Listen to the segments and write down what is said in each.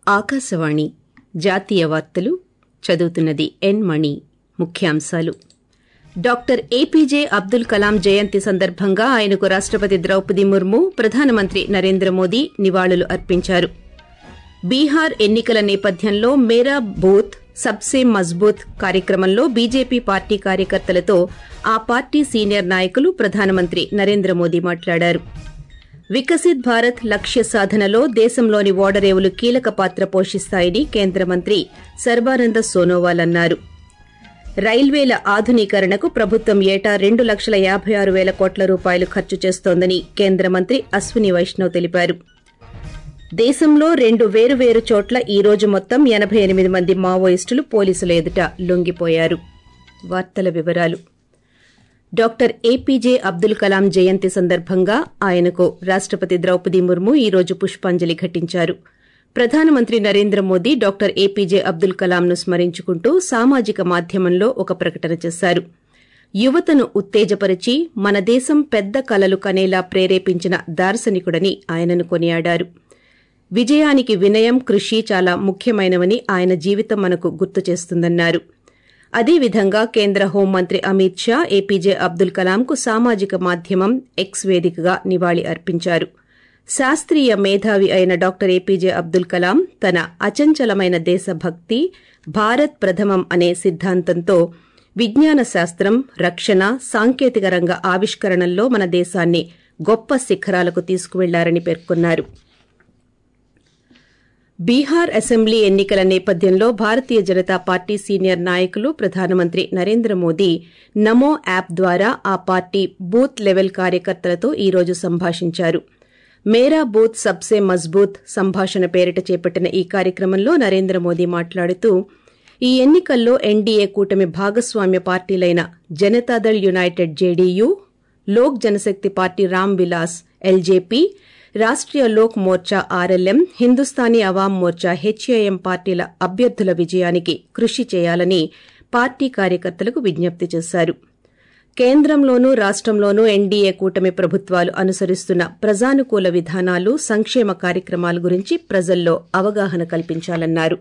ఆకాశవాణి జాతీయ వార్తలు చదువుతున్నది ఎన్ మణి ముఖ్యాంశాలు డాక్టర్ ఏపీజే అబ్దుల్ కలాం జయంతి సందర్భంగా ఆయనకు రాష్టపతి ద్రౌపది ముర్ము ప్రధానమంత్రి నరేంద్ర మోదీ నివాళులు అర్పించారు బీహార్ ఎన్నికల నేపథ్యంలో మేరా బూత్ సబ్సే మజ్బూత్ కార్యక్రమంలో బీజేపీ పార్టీ కార్యకర్తలతో ఆ పార్టీ సీనియర్ నాయకులు ప్రధానమంత్రి నరేంద్ర మోదీ మాట్లాడారు వికసిత్ భారత్ లక్ష్య సాధనలో దేశంలోని ఓడరేవులు కీలక పాత్ర పోషిస్తాయని కేంద్ర మంత్రి సర్బానంద సోనోవాల్ అన్నారు రైల్వేల ఆధునీకరణకు ప్రభుత్వం ఏటా రెండు లక్షల యాభై ఆరు వేల కోట్ల రూపాయలు ఖర్చు చేస్తోందని కేంద్ర మంత్రి అశ్విని వైష్ణవ్ తెలిపారు దేశంలో రెండు వేరువేరు చోట్ల ఈ రోజు మొత్తం ఎనబై ఎనిమిది మంది మావోయిస్టులు పోలీసుల ఎదుట లొంగిపోయారు వార్తల వివరాలు డాక్టర్ ఏపీజే అబ్దుల్ కలాం జయంతి సందర్భంగా ఆయనకు రాష్టపతి ద్రౌపది ముర్ము ఈ రోజు పుష్పాంజలి ఘటించారు ప్రధానమంత్రి నరేంద్ర మోదీ డాక్టర్ ఏపీజే అబ్దుల్ కలాంను స్మరించుకుంటూ సామాజిక మాధ్యమంలో ఒక ప్రకటన చేశారు యువతను ఉత్తేజపరిచి మన దేశం పెద్ద కలలు కనేలా ప్రేరేపించిన దార్శనికుడని ఆయనను కొనియాడారు విజయానికి వినయం కృషి చాలా ముఖ్యమైనవని ఆయన జీవితం మనకు గుర్తు చేస్తుందన్నారు అదేవిధంగా కేంద్ర హోంమంత్రి అమిత్ షా ఏపీజే అబ్దుల్ కలాంకు సామాజిక మాధ్యమం ఎక్స్ వేదికగా నివాళి అర్పించారు శాస్త్రీయ మేధావి అయిన డాక్టర్ ఏపీజే అబ్దుల్ కలాం తన అచంచలమైన దేశభక్తి భారత్ ప్రథమం అనే సిద్ధాంతంతో విజ్ఞాన శాస్త్రం రక్షణ సాంకేతిక రంగ ఆవిష్కరణల్లో మన దేశాన్ని గొప్ప శిఖరాలకు తీసుకువెళ్లారని పేర్కొన్నారు బీహార్ అసెంబ్లీ ఎన్నికల నేపథ్యంలో భారతీయ జనతా పార్టీ సీనియర్ నాయకులు ప్రధానమంత్రి నరేంద్ర మోదీ నమో యాప్ ద్వారా ఆ పార్టీ బూత్ లెవెల్ కార్యకర్తలతో ఈ రోజు సంభాషించారు మేరా బూత్ సబ్సే మజ్బూత్ సంభాషణ పేరిట చేపట్టిన ఈ కార్యక్రమంలో నరేంద్ర మోదీ మాట్లాడుతూ ఈ ఎన్నికల్లో ఎన్డీఏ కూటమి భాగస్వామ్య పార్టీలైన Janata Dal united JDU Lok Janshakti party Ram Vilas LJP Rashtriya Lok Morcha RLM Hindustani Awam Morcha HAM పార్టీల అభ్యర్థుల విజయానికి కృషి చేయాలని పార్టీ కార్యకర్తలకు విజ్ఞప్తి చేశారు కేంద్రంలోనూ రాష్టంలోనూ ఎన్డీఏ కూటమి ప్రభుత్వాలు అనుసరిస్తున్న ప్రజానుకూల విధానాలు సంక్షేమ కార్యక్రమాల గురించి ప్రజల్లో అవగాహన కల్పించాలన్నారు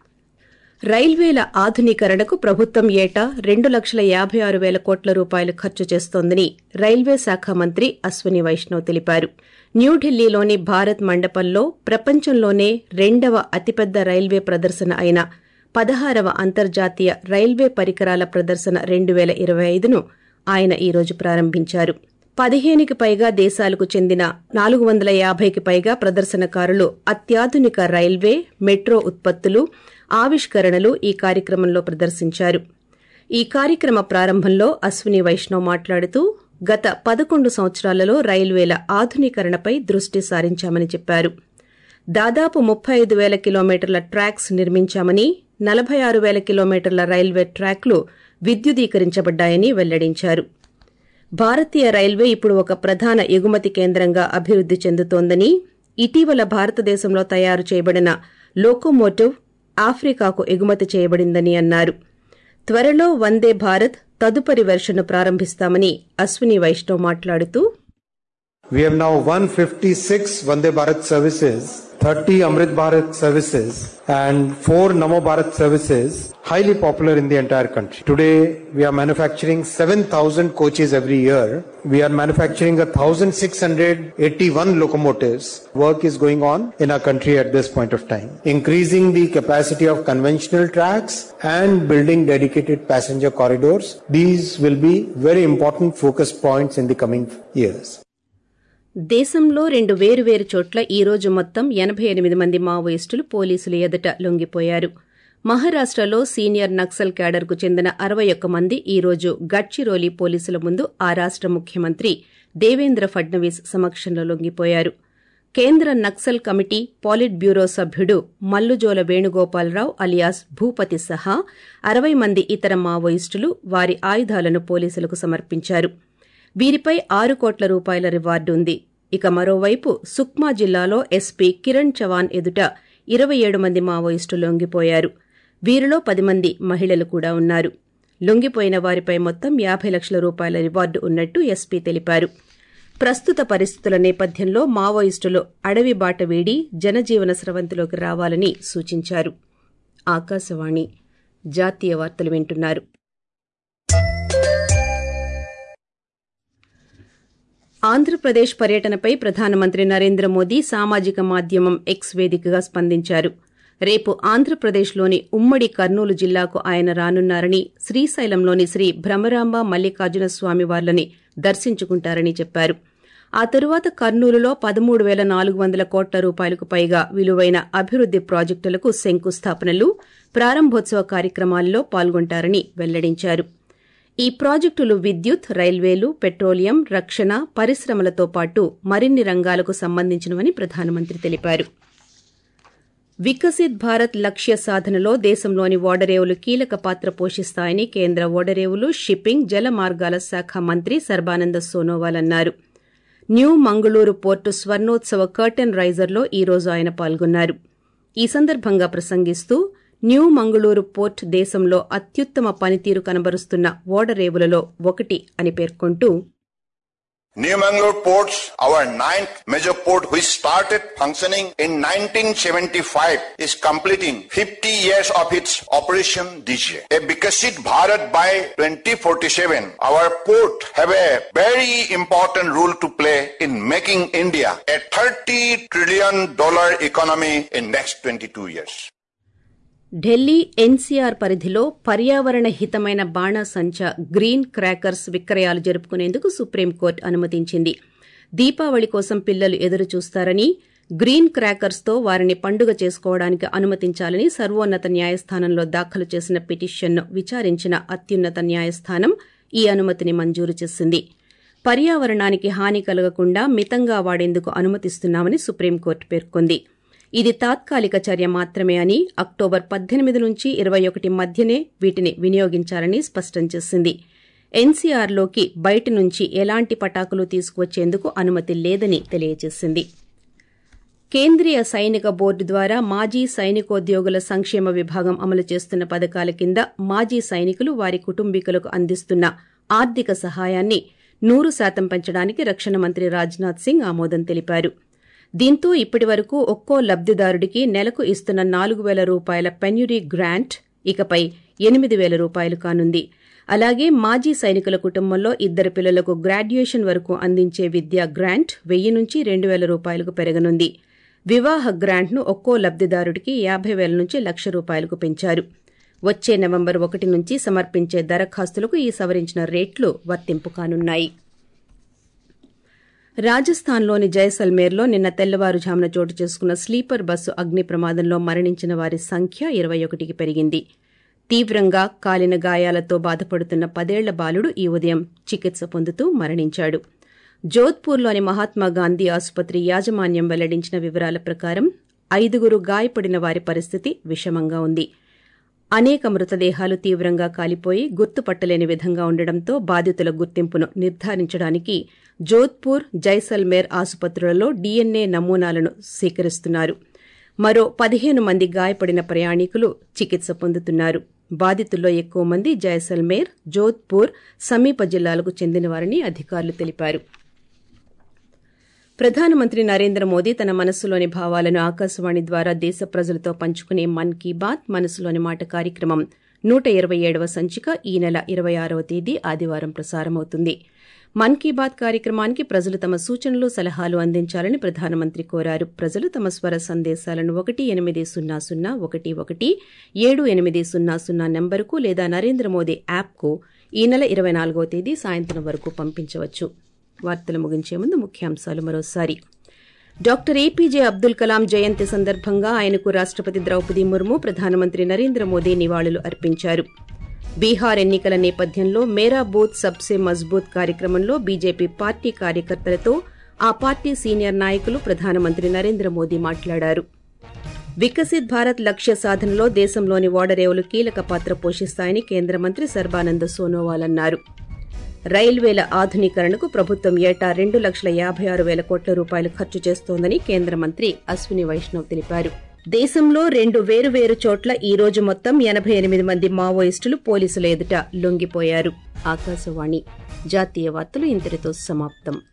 రైల్వేల ఆధునీకరణకు ప్రభుత్వం ఏటా రెండు లక్షల యాభై ఆరు వేల కోట్ల రూపాయలు ఖర్చు చేస్తోందని రైల్వే శాఖ మంత్రి అశ్విని వైష్ణవ్ తెలిపారు న్యూఢిల్లీలోని భారత్ మండపంలో ప్రపంచంలోనే రెండవ అతిపెద్ద రైల్వే ప్రదర్శన అయిన పదహారవ అంతర్జాతీయ రైల్వే పరికరాల ప్రదర్శన రెండు వేల ఇరవై ఐదును ఆయన ఈ రోజు ప్రారంభించారు పదిహేనుకి పైగా దేశాలకు చెందిన నాలుగు వందల యాభైకి పైగా ప్రదర్శనకారులు అత్యాధునిక రైల్వే మెట్రో ఉత్పత్తులు ఆవిష్కరణలు ఈ కార్యక్రమంలో ప్రదర్శించారు ఈ కార్యక్రమ ప్రారంభంలో అశ్విని వైష్ణవ్ మాట్లాడుతూ గత పదకొండు సంవత్సరాలలో రైల్వేల ఆధునీకరణపై దృష్టి సారించామని చెప్పారు దాదాపు ముప్పై ఐదు వేల కిలోమీటర్ల ట్రాక్స్ నిర్మించామని నలభై ఆరు వేల కిలోమీటర్ల రైల్వే ట్రాక్లు విద్యుదీకరించబడ్డాయని వెల్లడించారు భారతీయ రైల్వే ఇప్పుడు ఒక ప్రధాన ఎగుమతి కేంద్రంగా అభివృద్ది చెందుతోందని ఇటీవల భారతదేశంలో తయారు చేయబడిన లోకోమోటివ్ ఆఫ్రికాకు ఎగుమతి చేయబడిందని అన్నారు త్వరలో వందే భారత్ తదుపరి వెర్షన్ను ప్రారంభిస్తామని అశ్విని వైష్ణవ్ మాట్లాడుతూ We have now 156 Vande Bharat services, 30 Amrit Bharat services, and 4 Namo Bharat services, highly popular in the entire country. Today, we are manufacturing 7,000 coaches every year. We are manufacturing 1,681 locomotives. Work is going on in our country at this point of time. Increasing the capacity of conventional tracks and building dedicated passenger corridors. These will be very important focus points in the coming years. దేశంలో రెండు వేరువేరు చోట్ల ఈ రోజు మొత్తం ఎనబై ఎనిమిది మంది మావోయిస్టులు పోలీసుల ఎదుట లొంగిపోయారు మహారాష్టలో సీనియర్ నక్సల్ క్యాడర్కు చెందిన అరవై ఒక్క మంది ఈ రోజు గడ్చిరోలి పోలీసుల ముందు ఆ రాష్ట ముఖ్యమంత్రి దేవేంద్ర ఫడ్నవీస్ సమక్షంలో లొంగిపోయారు కేంద్ర నక్సల్ కమిటీ పాలిట్ బ్యూరో సభ్యుడు మల్లుజోల వేణుగోపాలరావు అలియాస్ భూపతి సహా అరవై మంది ఇతర మావోయిస్టులు వారి ఆయుధాలను పోలీసులకు సమర్పించారు వీరిపై ఆరు కోట్ల రూపాయల రివార్డు ఉంది ఇక మరోవైపు సుక్మా జిల్లాలో ఎస్పీ కిరణ్ చవాన్ ఎదుట ఇరవై ఏడు మంది మావోయిస్టులు లొంగిపోయారు వీరిలో పది మంది మహిళలు కూడా ఉన్నారు లొంగిపోయిన వారిపై మొత్తం యాభై లక్షల రూపాయల రివార్డు ఉన్నట్టు ఎస్పీ తెలిపారు ప్రస్తుత పరిస్థితుల నేపథ్యంలో మావోయిస్టులు అడవి బాట వీడి జనజీవన స్రవంతిలోకి రావాలని సూచించారు ఆకాశవాణి జాతీయ వార్తలు వింటున్నారు ఆంధ్రప్రదేశ్ పర్యటనపై ప్రధానమంత్రి నరేంద్ర మోదీ సామాజిక మాధ్యమం ఎక్స్ వేదికగా స్పందించారు రేపు ఆంధ్రప్రదేశ్లోని ఉమ్మడి కర్నూలు జిల్లాకు ఆయన రానున్నారని శ్రీశైలంలోని శ్రీ భ్రమరాంబ మల్లికార్జున స్వామి వార్లని దర్శించుకుంటారని చెప్పారు ఆ తరువాత కర్నూలులో పదమూడు పేల నాలుగు వందల కోట్ల రూపాయలకు పైగా విలువైన అభివృద్ది ప్రాజెక్టులకు శంకుస్థాపనలు ప్రారంభోత్సవ కార్యక్రమాల్లో పాల్గొంటారని వెల్లడించారు ఈ ప్రాజెక్టులు విద్యుత్ రైల్వేలు పెట్రోలియం రక్షణ పరిశ్రమలతో పాటు మరిన్ని రంగాలకు సంబంధించినవని ప్రధానమంత్రి తెలిపారు వికసిత్ భారత్ లక్ష్య సాధనలో దేశంలోని ఓడరేవులు కీలక పాత్ర పోషిస్తాయని కేంద్ర ఓడరేవులు షిప్పింగ్ జల మార్గాల శాఖ మంత్రి సర్బానంద సోనోవాల్ అన్నారు న్యూ మంగళూరు పోర్టు స్వర్ణోత్సవ కర్టెన్ రైజర్లో ఈ రోజు ఆయన పాల్గొన్నారు ఈ సందర్భంగా ప్రసంగిస్తూ న్యూ మంగళూరు పోర్ట్ దేశంలో అత్యుత్తమ పనితీరు కనబరుస్తున్న ఓడరేవులలో ఒకటి అని పేర్కొంటూ New Mangalore Ports, our ninth major port which started functioning in 1975, is completing 50 years of its operation this year. A Bikasit Bharat by 2047, our port have a very important role to play in making India a 30 trillion dollar economy in next 22 years. Delhi NCR పరిధిలో పర్యావరణ హితమైన బాణాసంచ green crackers విక్రయాలు జరుపుకునేందుకు supreme court అనుమతించింది దీపావళి కోసం పిల్లలు ఎదురు చూస్తారని green క్రాకర్స్తో వారిని పండుగ చేసుకోవడానికి అనుమతించాలని సర్వోన్నత న్యాయస్థానంలో దాఖలు చేసిన పిటిషన్ను విచారించిన అత్యున్నత న్యాయస్థానం ఈ అనుమతిని మంజూరు చేసింది పర్యావరణానికి హాని కలగకుండా మితంగా వాడేందుకు అనుమతిస్తున్నామని సుప్రీంకోర్టు పేర్కొంది ఇది తాత్కాలిక చర్య మాత్రమే అని అక్టోబర్ పద్దెనిమిది నుంచి ఇరవై ఒకటి మధ్యనే వీటిని వినియోగించాలని స్పష్టం చేసింది ఎన్సీఆర్లోకి బయట నుంచి ఎలాంటి పటాకులు తీసుకువచ్చేందుకు అనుమతి లేదని తెలియజేసింది కేంద్రీయ సైనిక బోర్డు ద్వారా మాజీ సైనికోద్యోగుల సంక్షేమ విభాగం అమలు చేస్తున్న పథకాల కింద మాజీ సైనికులు వారి కుటుంబీకులకు అందిస్తున్న ఆర్థిక సహాయాన్ని నూరు శాతం పెంచడానికి రక్షణ మంత్రి రాజ్నాథ్ సింగ్ ఆమోదం తెలిపారు దీంతో ఇప్పటి వరకు ఒక్కో లబ్దిదారుడికి నెలకు ఇస్తున్న నాలుగు పేల రూపాయల పెన్యురీ గ్రాంట్ ఇకపై ఎనిమిది పేల రూపాయలు కానుంది అలాగే మాజీ సైనికుల కుటుంబంలో ఇద్దరు పిల్లలకు గ్రాడ్యుయేషన్ వరకు అందించే విద్యా గ్రాంట్ వెయ్యి నుంచి రెండు పేల రూపాయలకు పెరగనుంది వివాహ గ్రాంట్ను ఒక్కో లబ్దిదారుడికి యాభై పేల నుంచి లక్ష రూపాయలకు పెంచారు వచ్చే నవంబర్ ఒకటి నుంచి సమర్పించే దరఖాస్తులకు ఈ సవరించిన రేట్లు వర్తింపు కానున్నాయి రాజస్థాన్లోని జైసల్మేర్లో నిన్న తెల్లవారుజామున చోటు చేసుకున్న స్లీపర్ బస్సు అగ్ని ప్రమాదంలో మరణించిన వారి సంఖ్య ఇరవై ఒకటికి పెరిగింది తీవ్రంగా కాలిన గాయాలతో బాధపడుతున్న పదేళ్ల బాలుడు ఈ ఉదయం చికిత్స పొందుతూ మరణించాడు జోధ్పూర్లోని మహాత్మాగాంధీ ఆసుపత్రి యాజమాన్యం వెల్లడించిన వివరాల ప్రకారం ఐదుగురు గాయపడిన వారి పరిస్థితి విషమంగా ఉంది అనేక మృతదేహాలు తీవ్రంగా కాలిపోయి గుర్తుపట్టలేని విధంగా ఉండడంతో బాధితుల గుర్తింపును నిర్ధారించడానికి జోధ్పూర్ జైసల్మేర్ ఆసుపత్రులలో డీఎన్ఏ నమూనాలను సేకరిస్తున్నారు మరో పదిహేను మంది గాయపడిన ప్రయాణికులు చికిత్స పొందుతున్నారు బాధితుల్లో ఎక్కువ మంది జైసల్మేర్ జోధ్పూర్ సమీప జిల్లాలకు చెందినవారని అధికారులు తెలిపారు ప్రధానమంత్రి నరేంద్ర మోదీ తన మనస్సులోని భావాలను ఆకాశవాణి ద్వారా దేశ ప్రజలతో పంచుకునే మన్ కీ బాత్ మనసులోని మాట కార్యక్రమం నూట ఇరవై ఏడవ సంచిక ఈ నెల ఇరవై ఆరవ తేదీ ఆదివారం ప్రసారమవుతుంది మన్ కీ బాత్ కార్యక్రమానికి ప్రజలు తమ సూచనలు సలహాలు అందించాలని ప్రధానమంత్రి కోరారు ప్రజలు తమ స్వర సందేశాలను ఒకటి ఎనిమిది సున్నా సున్నా ఒకటి ఒకటి ఏడు ఎనిమిది సున్నా సున్నా నెంబరుకు లేదా నరేంద్ర మోదీ యాప్కు ఈ నెల ఇరవై నాలుగో తేదీ సాయంత్రం వరకు పంపించవచ్చు వార్తలు ముగించే ముందు ముఖ్యాంశాలు మరోసారి డాక్టర్ ఏపీజే అబ్దుల్ కలాం జయంతి సందర్భంగా ఆయనకు రాష్టపతి ద్రౌపది ముర్ము ప్రధానమంత్రి నరేంద్ర మోదీ నివాళులు అర్పించారు బీహార్ ఎన్నికల నేపథ్యంలో మేరా బూత్ సబ్సే మజ్బూత్ కార్యక్రమంలో బీజేపీ పార్టీ కార్యకర్తలతో ఆ పార్టీ సీనియర్ నాయకులు ప్రధానమంత్రి నరేంద్ర మోదీ మాట్లాడారు వికసిత్ భారత్ లక్ష్య సాధనలో దేశంలోని ఓడరేవులు కీలక పాత్ర పోషిస్తాయని కేంద్ర మంత్రి సర్బానంద సోనోవాల్ అన్నారు రైల్వేల ఆధునీకరణకు ప్రభుత్వం ఏటా రెండు లక్షల యాభై ఆరు వేల కోట్ల రూపాయలు ఖర్చు చేస్తోందని కేంద్ర మంత్రి అశ్విని వైష్ణవ్ తెలిపారు దేశంలో రెండు వేరువేరు చోట్ల ఈ రోజు మొత్తం ఎనభై ఎనిమిది మంది మావోయిస్టులు పోలీసుల ఎదుట లొంగిపోయారు ఆకాశవాణి జాతీయ వార్తలు ఇంతటితో సమాప్తం